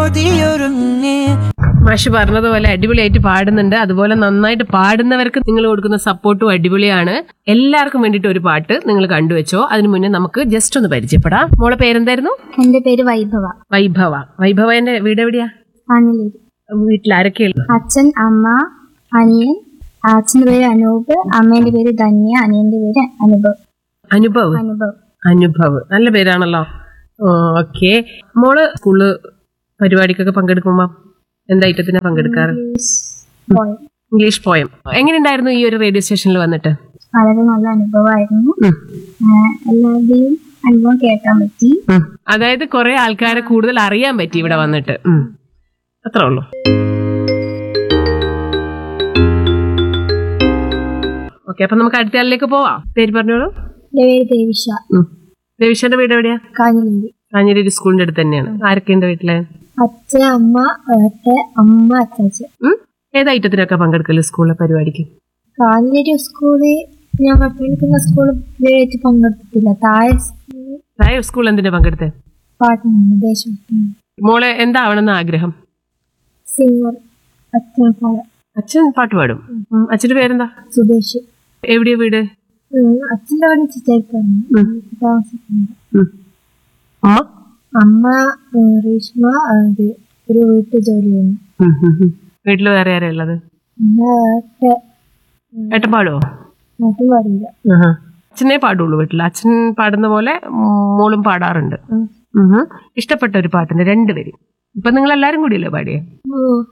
കൊതിയൊരുങ്ങി മാഷ് പറഞ്ഞതുപോലെ അടിപൊളിയായിട്ട് പാടുന്നുണ്ട് അതുപോലെ നന്നായിട്ട് പാടുന്നവർക്ക് നിങ്ങൾ കൊടുക്കുന്ന സപ്പോർട്ടും അടിപൊളിയാണ് എല്ലാവർക്കും വേണ്ടിയിട്ട് ഒരു പാട്ട് നിങ്ങൾ കണ്ടുവച്ചോ അതിനു മുന്നേ നമുക്ക് ജസ്റ്റ് ഒന്ന് പരിചയപ്പെടാം മോളെ പേരെന്തായിരുന്നു എന്റെ പേര് വൈഭവ വൈഭവ വൈഭവന്റെ വീട് എവിടെയാ ആഞ്ഞിലേരി വീട്ടിൽ ആരൊക്കെയുള്ളു അച്ഛൻ അമ്മ അനിയൻ അച്ഛന്റെ പേര് അനൂപ് അമ്മേന്റെ പേര് ധന്യ അനിയന്റെ പേര് അനുഭവ് അനുഭവ് അനുഭവ് അനുഭവ് നല്ല പേരാണല്ലോ ഓക്കെ മോള് സ്കൂളില് പരിപാടിക്കൊക്കെ പങ്കെടുക്കുമ്പോ എന്താ ഐറ്റത്തിനാ പങ്കെടുക്കാറ് പോയി. ഇംഗ്ലീഷ് പോയം എങ്ങനെയുണ്ടായിരുന്നു ഈ ഒരു റേഡിയോ സ്റ്റേഷനിൽ വന്നിട്ട് വളരെ നല്ല അനുഭവമായിരുന്നു ഉം. ആഹ് എല്ലാവരുടെയും അനുഭവം കേൾക്കാൻ പറ്റി ഉം. അതായത് കുറെ ആൾക്കാരെ കൂടുതൽ അറിയാൻ പറ്റി ഇവിടെ വന്നിട്ട് ഉം. അത്രേ ഉള്ളൂ ഓക്കെ അപ്പൊ നമുക്ക് അടുത്ത ആളിലേക്ക് പോവാം പേര് പറഞ്ഞോളൂ എന്റെ പേര് ദേവിഷ ഉം. രവിശന്റെ വീട് എവിടെയാ കാഞ്ഞിലേരി കാഞ്ഞിരേരി സ്കൂളിന്റെ അടുത്ത് തന്നെയാണ് ആരൊക്കെയുണ്ട് വീട്ടില് അച്ഛൻ അമ്മ ഏട്ട അമ്മ അച്ചാച്ചൻ ഉം? ഏത് ഐറ്റത്തിനൊക്കെ പങ്കെടുക്കല് സ്കൂളിലെ പരിപാടിക്ക് കാഞ്ഞിലേരി സ്കൂളിൽ ഞാൻ പഠിക്കുന്ന സ്കൂളിൽ ഇതുവരെയായിട്ട് പങ്കെടുത്തിട്ടില്ല താഴെ സ്കൂളിൽ തായ സ്കൂൾ എന്തിനാ പങ്കെടുത്തേ പാട്ടുണ്ട് ദേശം മോളെ എന്താവണമെന്ന് ആഗ്രഹം സിംഗർ അച്ഛൻ പാട അച്ഛൻ പാട്ട് പാടും ഉം. അച്ഛന്റെ പേരെന്താ സുദേശ് എവിടെയാ വീട് ഉം, അച്ഛൻ്റെ അവിടെ ചിറ്റായിപ്പാണ് താമസിക്കുന്നത് ഉം. അമ്മ അമ്മ ഉം, റീഷ്മ അത് ഒരു വീട്ടു ജോലി ചെയ്യുന്നു ഉം, ഉം, ഉം. വീട്ടില് വേറെ ആരാ ഉള്ളത് പിന്നെ ഏട്ട ഏട്ടൻ പാടുവോ നാട്ടിൽ പാടില്ല ആഹാ. അച്ഛനെ പാടുള്ളൂ വീട്ടിൽ അച്ഛൻ പാടുന്ന പോലെ മോളും പാടാറുണ്ട് ഉം. ഇഷ്ടപ്പെട്ട ഒരു പാട്ടുണ്ട് രണ്ടുപേരും ഇപ്പൊ നിങ്ങൾ എല്ലാരും കൂടിയല്ലേ പാടിയേ ഓ